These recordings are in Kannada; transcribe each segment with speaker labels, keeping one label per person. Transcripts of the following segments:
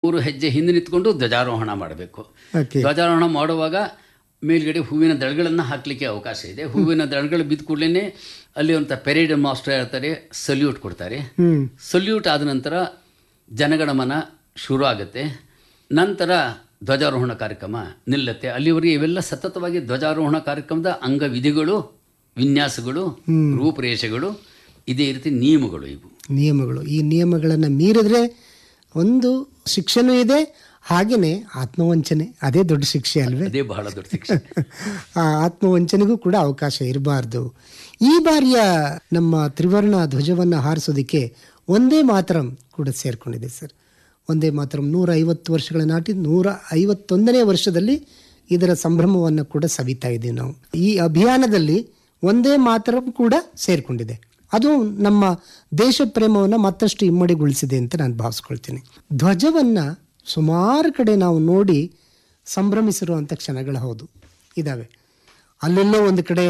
Speaker 1: ಮೂರು ಹೆಜ್ಜೆ ಹಿಂದೆ ನಿಂತ್ಕೊಂಡು ಧ್ವಜಾರೋಹಣ ಮಾಡಬೇಕು
Speaker 2: ಓಕೆ
Speaker 1: ಧ್ವಜಾರೋಹಣ ಮಾಡುವಾಗ ಮೇಲ್ಗಡೆ ಹೂವಿನ ದಳಗಳನ್ನು ಹಾಕಲಿಕ್ಕೆ ಅವಕಾಶ ಇದೆ ಹೂವಿನ ದಳಗಳು ಬಿದ್ದ ಕೂಡಲೇ ಅಲ್ಲಿ ಒಂದು ಪೆರೇಡ್ ಮಾಸ್ಟರ್ ಇರ್ತಾರೆ ಸಲ್ಯೂಟ್ ಕೊಡ್ತಾರೆ
Speaker 2: ಹ್ಮ್
Speaker 1: ಸಲ್ಯೂಟ್ ಆದ ನಂತರ ಜನಗಣಮನ ಶುರು ಆಗುತ್ತೆ ನಂತರ ಧ್ವಜಾರೋಹಣ ಕಾರ್ಯಕ್ರಮ ನಿಲ್ಲುತ್ತೆ ಅಲ್ಲಿವರೆಗೆ ಇವೆಲ್ಲ ಸತತವಾಗಿ ಧ್ವಜಾರೋಹಣ ಕಾರ್ಯಕ್ರಮದ ಅಂಗವಿಧಿಗಳು ವಿನ್ಯಾಸಗಳು ರೂಪರೇಷೆಗಳು ಇದೇ ರೀತಿ ನಿಯಮಗಳು ಇವು
Speaker 2: ನಿಯಮಗಳು ಈ ನಿಯಮಗಳನ್ನು ಮೀರಿದ್ರೆ ಒಂದು ಶಿಕ್ಷೆನೂ ಇದೆ ಹಾಗೆಯೇ ಆತ್ಮವಂಚನೆ ಅದೇ ದೊಡ್ಡ ಶಿಕ್ಷೆ ಅಲ್ವೇ
Speaker 1: ಅದೇ ಬಹಳ ದೊಡ್ಡ ಶಿಕ್ಷೆ
Speaker 2: ಆ ಆತ್ಮವಂಚನೆಗೂ ಕೂಡ ಅವಕಾಶ ಇರಬಾರ್ದು ಈ ಬಾರಿಯ ನಮ್ಮ ತ್ರಿವರ್ಣ ಧ್ವಜವನ್ನು ಹಾರಿಸೋದಕ್ಕೆ ಒಂದೇ ಮಾತರಂ ಕೂಡ ಸೇರ್ಕೊಂಡಿದೆ ಸರ್ ಒಂದೇ ಮಾತರಂ ನೂರ ಐವತ್ತು ವರ್ಷಗಳ ನಾಟಿ ನೂರ ಐವತ್ತೊಂದನೇ ವರ್ಷದಲ್ಲಿ ಇದರ ಸಂಭ್ರಮವನ್ನು ಕೂಡ ಸವಿತಾ ಇದ್ದೀವಿ ನಾವು ಈ ಅಭಿಯಾನದಲ್ಲಿ ಒಂದೇ ಮಾತರಂ ಕೂಡ ಸೇರ್ಕೊಂಡಿದೆ ಅದು ನಮ್ಮ ದೇಶ ಪ್ರೇಮವನ್ನು ಮತ್ತಷ್ಟು ಇಮ್ಮಡಿಗೊಳಿಸಿದೆ ಅಂತ ನಾನು ಭಾವಿಸ್ಕೊಳ್ತೀನಿ ಧ್ವಜವನ್ನು ಸುಮಾರು ಕಡೆ ನಾವು ನೋಡಿ ಸಂಭ್ರಮಿಸಿರುವಂಥ ಕ್ಷಣಗಳು ಹೌದು ಇದ್ದಾವೆ ಅಲ್ಲೆಲ್ಲೋ ಒಂದು ಕಡೆ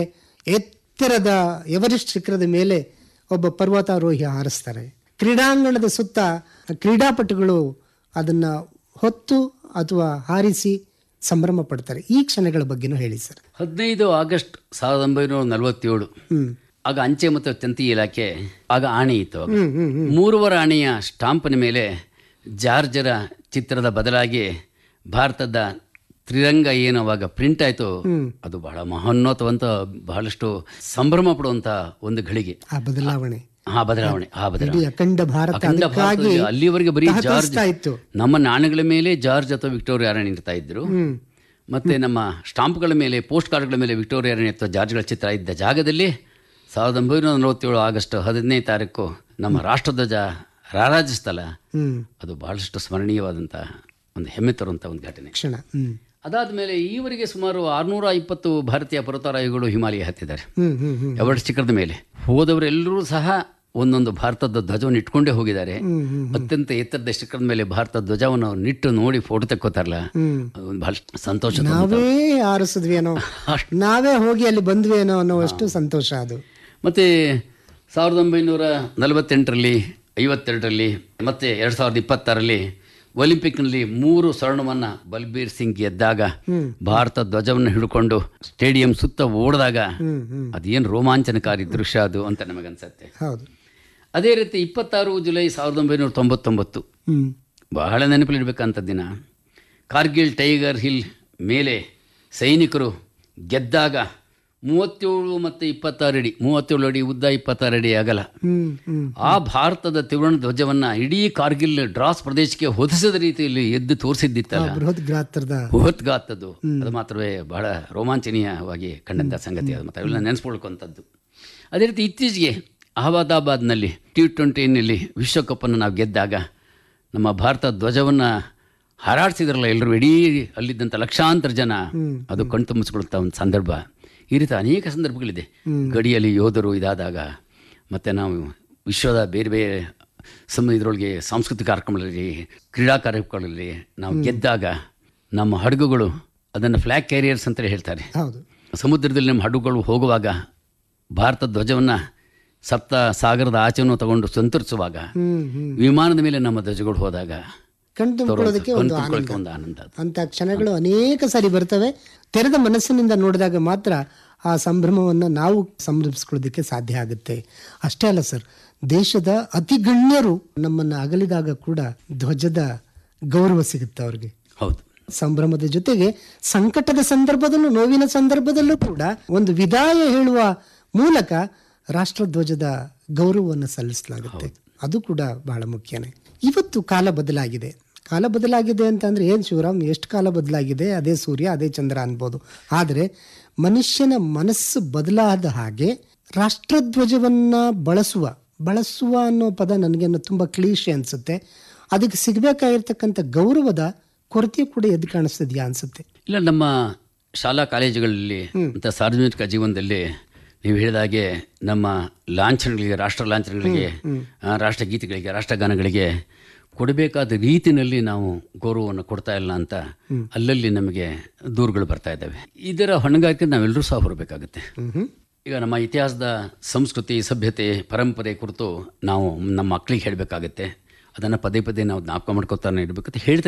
Speaker 2: ಎತ್ತರದ ಎವರೆಸ್ಟ್ ಶಿಖರದ ಮೇಲೆ ಒಬ್ಬ ಪರ್ವತಾರೋಹಿ ಹಾರಿಸ್ತಾರೆ ಕ್ರೀಡಾಂಗಣದ ಸುತ್ತ ಕ್ರೀಡಾಪಟುಗಳು ಅದನ್ನು ಹೊತ್ತು ಅಥವಾ ಹಾರಿಸಿ ಸಂಭ್ರಮ ಪಡ್ತಾರೆ ಈ ಕ್ಷಣಗಳ ಬಗ್ಗೆನೂ ಹೇಳಿ ಸರ್
Speaker 1: ಹದಿನೈದು ಆಗಸ್ಟ್ ಸಾವಿರದ ಒಂಬೈನೂರ ನಲವತ್ತೇಳು
Speaker 2: ಹ್ಮ್
Speaker 1: ಆಗ ಅಂಚೆ ಮತ್ತು ತಂತಿ ಇಲಾಖೆ ಆಗ ಆಣೆ ಇತ್ತು ಆಗ.
Speaker 2: ಹ್ಮ್ ಹ್ಮ್ ಹ್ಮ್
Speaker 1: ಮೂರುವರೆ ಆಣೆಯ ಸ್ಟಾಂಪಿನ ಮೇಲೆ ಜಾರ್ಜರ ಚಿತ್ರದ ಬದಲಾಗಿ ಭಾರತದ ತ್ರಿರಂಗ ಏನು ಅವಾಗ ಪ್ರಿಂಟ್ ಆಯಿತು ಅದು ಬಹಳ ಮಹೋನ್ನತವಂತ ಬಹಳಷ್ಟು ಸಂಭ್ರಮ ಪಡುವಂತ ಒಂದು ಘಳಿಗೆ
Speaker 2: ಆ ಬದಲಾವಣೆ
Speaker 1: ಆ ಬದಲಾವಣೆ ಆ
Speaker 2: ಇಡೀ
Speaker 1: ಬದಲಾವಣೆ
Speaker 2: ಅಖಂಡ ಭಾರತ
Speaker 1: ಅಖಂಡ
Speaker 2: ಅದಕ್ಕಾಗಿ
Speaker 1: ಭಾರತದಲ್ಲಿ ಅಲ್ಲಿವರೆಗೆ ಬರೀ ಜಾರ್ಜ್
Speaker 2: ತಹತಹಿಸ್ತಾ ಇತ್ತು
Speaker 1: ನಮ್ಮ ನಾಣ್ಯಗಳ ಮೇಲೆ ಜಾರ್ಜ್ ಅಥವಾ ವಿಕ್ಟೋರಿಯಾ ರಾಣಿ ಇರ್ತಾ ಇದ್ರು
Speaker 2: ಹ್ಮ್
Speaker 1: ಮತ್ತೆ ನಮ್ಮ ಸ್ಟಾಂಪ್ಗಳ ಮೇಲೆ ಪೋಸ್ಟ್ ಕಾರ್ಡ್ಗಳ ಮೇಲೆ ವಿಕ್ಟೋರಿಯಾ ರಾಣಿ ಅಥವಾ ಜಾರ್ಜ್ಗಳ ಚಿತ್ರ ಇದ್ದ ಜಾಗದಲ್ಲಿ ಸಾವಿರದ ಒಂಬೈನೂರ ನಲವತ್ತೇಳು ಆಗಸ್ಟ್ ಹದಿನೈದನೇ ತಾರೀಕು ನಮ್ಮ ರಾಷ್ಟ್ರಧ್ವಜ ರಾರಾಜಿಸ್ತಲ್ಲ
Speaker 2: ಹ್ಮ್
Speaker 1: ಅದು ಬಹಳಷ್ಟು ಸ್ಮರಣೀಯವಾದಂಥ ಒಂದು ಹೆಮ್ಮೆ ತರುವಂಥ ಒಂದು ಘಟನೆ
Speaker 2: ಕ್ಷಣ ಹ್ಮ್
Speaker 1: ಅದಾದ ಮೇಲೆ ಈವರೆಗೆ ಸುಮಾರು ಆರುನೂರ ಇಪ್ಪತ್ತು ಭಾರತೀಯ ಪರ್ವತಾರೋಹಿಗಳು ಹಿಮಾಲಯ ಹತ್ತಿದ್ದಾರೆ
Speaker 2: ಹ್ಮ್ ಹ್ಮ್ ಹ್ಮ್
Speaker 1: ಎವರೆಸ್ಟ್ ಶಿಖರದ ಮೇಲೆ ಹೋದವರೆಲ್ಲರೂ ಸಹ ಒಂದೊಂದು ಭಾರತದ ಧ್ವಜವನ್ನು ಇಟ್ಕೊಂಡೇ ಹೋಗಿದ್ದಾರೆ
Speaker 2: ಹ್ಮ್ ಹ್ಮ್
Speaker 1: ಅತ್ಯಂತ ಎತ್ತರದ ಶಿಖರದ ಮೇಲೆ ಭಾರತದ ಧ್ವಜವನ್ನು ಅವ್ರು ನಿಟ್ಟು ನೋಡಿ ಫೋಟೋ ತೆಕ್ಕೋತಾರಲ್ಲ
Speaker 2: ಹ್ಮ್
Speaker 1: ಅದು ಒಂದು ಬಹಳ ಸಂತೋಷ
Speaker 2: ನಾವೇ ಆರಿಸಿದ್ವಿ ಏನೋ ನಾವೇ ಹೋಗಿ ಅಲ್ಲಿ ಬಂದ್ವಿ ಏನೋ ಅನ್ನೋವಷ್ಟು ಸಂತೋಷ ಅದು
Speaker 1: ಮತ್ತು ಸಾವಿರದ ಒಂಬೈನೂರ ನಲವತ್ತೆಂಟರಲ್ಲಿ ಐವತ್ತೆರಡರಲ್ಲಿ ಮತ್ತು ಎರಡು ಸಾವಿರದ ಇಪ್ಪತ್ತಾರಲ್ಲಿ ಒಲಿಂಪಿಕ್ನಲ್ಲಿ ಮೂರು ಸ್ವರ್ಣವನ್ನು ಬಲ್ಬೀರ್ ಸಿಂಗ್ ಗೆದ್ದಾಗ ಭಾರತ ಧ್ವಜವನ್ನು ಹಿಡ್ಕೊಂಡು ಸ್ಟೇಡಿಯಂ ಸುತ್ತ ಓಡಿದಾಗ
Speaker 2: ಹ್ಮ್ ಹ್ಮ್
Speaker 1: ಅದೇನು ರೋಮಾಂಚನಕಾರಿ ದೃಶ್ಯ ಅದು ಅಂತ ನಮಗನ್ಸುತ್ತೆ
Speaker 2: ಹೌದು
Speaker 1: ಅದೇ ರೀತಿ ಇಪ್ಪತ್ತಾರು ಜುಲೈ ಸಾವಿರದ ಒಂಬೈನೂರ ತೊಂಬತ್ತೊಂಬತ್ತು
Speaker 2: ಹ್ಮ್
Speaker 1: ಬಹಳ ನೆನಪಲ್ಲಿಡ್ಬೇಕಂತ ದಿನ ಕಾರ್ಗಿಲ್ ಟೈಗರ್ ಹಿಲ್ ಮೇಲೆ ಸೈನಿಕರು ಗೆದ್ದಾಗ ಮೂವತ್ತೇಳು ಮತ್ತು ಇಪ್ಪತ್ತಾರು ಅಡಿ ಮೂವತ್ತೇಳು ಅಡಿ ಉದ್ದ ಇಪ್ಪತ್ತಾರು ಅಡಿ ಅಗಲ
Speaker 2: ಹ್ಮ್ ಹ್ಮ್
Speaker 1: ಆ ಭಾರತದ ತ್ರಿವರ್ಣ ಧ್ವಜವನ್ನು ಇಡೀ ಕಾರ್ಗಿಲ್ ಡ್ರಾಸ್ ಪ್ರದೇಶಕ್ಕೆ ಹೊದಿಸಿದ ರೀತಿಯಲ್ಲಿ ಎದ್ದು ತೋರಿಸಿದ್ದಿತ್ತಲ್ಲ
Speaker 2: ಬೃಹತ್ ಗಾತ್ರದ
Speaker 1: ಬೃಹತ್ಗಾತದ್ದು ಅದು ಮಾತ್ರವೇ ಬಹಳ ರೋಮಾಂಚನೀಯವಾಗಿ ಕಂಡಂಥ ಸಂಗತಿ ಅದು ಮತ್ತು ಅವೆಲ್ಲ ನೆನೆಸ್ಕೊಳ್ಕೊಂಥದ್ದು ಅದೇ ರೀತಿ ಇತ್ತೀಚೆಗೆ ಅಹಮದಾಬಾದ್ನಲ್ಲಿ ಟಿ ಟ್ವೆಂಟಿನಲ್ಲಿ ವಿಶ್ವಕಪ್ಪನ್ನು ನಾವು ಗೆದ್ದಾಗ ನಮ್ಮ ಭಾರತ ಧ್ವಜವನ್ನು ಹಾರಾಡಿಸಿದ್ರಲ್ಲ ಎಲ್ಲರೂ ಇಡೀ ಅಲ್ಲಿದ್ದಂಥ ಲಕ್ಷಾಂತರ ಜನ ಅದು ಕಣ್ತುಂಬಿಸ್ಕೊಳ್ಳುವಂಥ ಒಂದು ಸಂದರ್ಭ ಈ ರೀತಿ ಅನೇಕ ಸಂದರ್ಭಗಳಿದೆ ಗಡಿಯಲ್ಲಿ ಯೋಧರು ಇದಾದಾಗ ಮತ್ತು ನಾವು ವಿಶ್ವದ ಬೇರೆ ಬೇರೆ ಸಮ ಇದರೊಳಗೆ ಸಾಂಸ್ಕೃತಿಕ ಕಾರ್ಯಕ್ರಮಗಳಲ್ಲಿ ಕ್ರೀಡಾ ಕಾರ್ಯಕ್ರಮಗಳಲ್ಲಿ ನಾವು ಗೆದ್ದಾಗ ನಮ್ಮ ಹಡಗುಗಳು ಅದನ್ನು ಫ್ಲ್ಯಾಗ್ ಕ್ಯಾರಿಯರ್ಸ್ ಅಂತ ಹೇಳ್ತಾರೆ
Speaker 2: ಹೌದು
Speaker 1: ಸಮುದ್ರದಲ್ಲಿ ನಮ್ಮ ಹಡಗುಗಳು ಹೋಗುವಾಗ ಭಾರತ ಧ್ವಜವನ್ನು ಸಪ್ತ ಸಾಗರದ ಆಚೆಯನ್ನು ತಗೊಂಡು ಸಂತರಿಸುವಾಗ
Speaker 2: ಹ್ಮ್ ಹ್ಮ್
Speaker 1: ವಿಮಾನದ ಮೇಲೆ ನಮ್ಮ ಧ್ವಜಗಳು ಹೋದಾಗ
Speaker 2: ಕಣ್ ತುಂಬಿಕೊಳ್ಳೋದಕ್ಕೆ ಒಂದು ಆನಂದ
Speaker 1: ಕಣ್ತುಕೊಳ್ಳೋಕೆ ಒಂದು ಆನಂದ ಅದು.
Speaker 2: ಅಂತ ಕ್ಷಣಗಳು ಅನೇಕ ಸಾರಿ ಬರ್ತವೆ ತೆರೆದ ಮನಸ್ಸಿನಿಂದ ನೋಡಿದಾಗ ಮಾತ್ರ ಆ ಸಂಭ್ರಮವನ್ನು ನಾವು ಸಂಭ್ರಮಿಸ್ಕೊಳ್ಳೋದಕ್ಕೆ ಸಾಧ್ಯ ಆಗುತ್ತೆ ಅಷ್ಟೇ ಅಲ್ಲ ಸರ್ ದೇಶದ ಅತಿ ಗಣ್ಯರು ನಮ್ಮನ್ನು ಅಗಲಿದಾಗ ಕೂಡ ಧ್ವಜದ ಗೌರವ ಸಿಗುತ್ತೆ ಅವ್ರಿಗೆ
Speaker 1: ಹೌದು
Speaker 2: ಸಂಭ್ರಮದ ಜೊತೆಗೆ ಸಂಕಟದ ಸಂದರ್ಭದಲ್ಲೂ ನೋವಿನ ಸಂದರ್ಭದಲ್ಲೂ ಕೂಡ ಒಂದು ವಿದಾಯ ಹೇಳುವ ಮೂಲಕ ರಾಷ್ಟ್ರಧ್ವಜದ ಗೌರವವನ್ನು ಸಲ್ಲಿಸಲಾಗುತ್ತೆ ಅದು ಕೂಡ ಬಹಳ ಮುಖ್ಯನೇ ಇವತ್ತು ಕಾಲ ಬದಲಾಗಿದೆ ಕಾಲ ಬದಲಾಗಿದೆ ಅಂತಂದ್ರೆ ಏನು ಶಿವರಾಮ್ ಎಷ್ಟು ಕಾಲ ಬದಲಾಗಿದೆ ಅದೇ ಸೂರ್ಯ ಅದೇ ಚಂದ್ರ ಅನ್ಬೋದು ಆದರೆ ಮನುಷ್ಯನ ಮನಸ್ಸು ಬದಲಾದ ಹಾಗೆ ರಾಷ್ಟ್ರಧ್ವಜವನ್ನ ಬಳಸುವ ಬಳಸುವ ಅನ್ನೋ ಪದ ನನಗೆ ತುಂಬ ಕ್ಲೀಶೆ ಅನ್ಸುತ್ತೆ ಅದಕ್ಕೆ ಸಿಗಬೇಕಾಗಿರ್ತಕ್ಕಂಥ ಗೌರವದ ಕೊರತೆ ಕೂಡ ಎದ್ದು ಕಾಣಿಸ್ತಿದ್ಯಾ ಅನ್ಸುತ್ತೆ
Speaker 1: ಇಲ್ಲ ನಮ್ಮ ಶಾಲಾ ಕಾಲೇಜುಗಳಲ್ಲಿ ಮತ್ತು ಸಾರ್ವಜನಿಕ ಜೀವನದಲ್ಲಿ ನೀವು ಹೇಳಿದಾಗೆ ನಮ್ಮ ಲಾಂಛನಗಳಿಗೆ ರಾಷ್ಟ್ರ ಲಾಂಛನಗಳಿಗೆ ಆ, ರಾಷ್ಟ್ರಗೀತೆಗಳಿಗೆ ರಾಷ್ಟ್ರಗಾನಗಳಿಗೆ ಕೊಡಬೇಕಾದ ರೀತಿನಲ್ಲಿ ನಾವು ಗೌರವವನ್ನು ಕೊಡ್ತಾ ಇಲ್ಲ ಅಂತ ಅಲ್ಲಲ್ಲಿ ನಮಗೆ ದೂರುಗಳು ಬರ್ತಾ ಇದ್ದಾವೆ ಇದರ ಹೊಣೆಗಾರಿಕೆ ನಾವೆಲ್ಲರೂ ಸಹ ಹೊರಬೇಕಾಗುತ್ತೆ ಈಗ ನಮ್ಮ ಇತಿಹಾಸದ ಸಂಸ್ಕೃತಿ ಸಭ್ಯತೆ ಪರಂಪರೆ ಕುರಿತು ನಾವು ನಮ್ಮ ಮಕ್ಕಳಿಗೆ ಹೇಳಬೇಕಾಗತ್ತೆ ಅದನ್ನು ಪದೇ ಪದೇ ನಾವು ಜ್ಞಾಪಕ ಮಾಡ್ಕೊತಾನೆ ಇರಬೇಕಂತ ಹೇಳ್ತಾ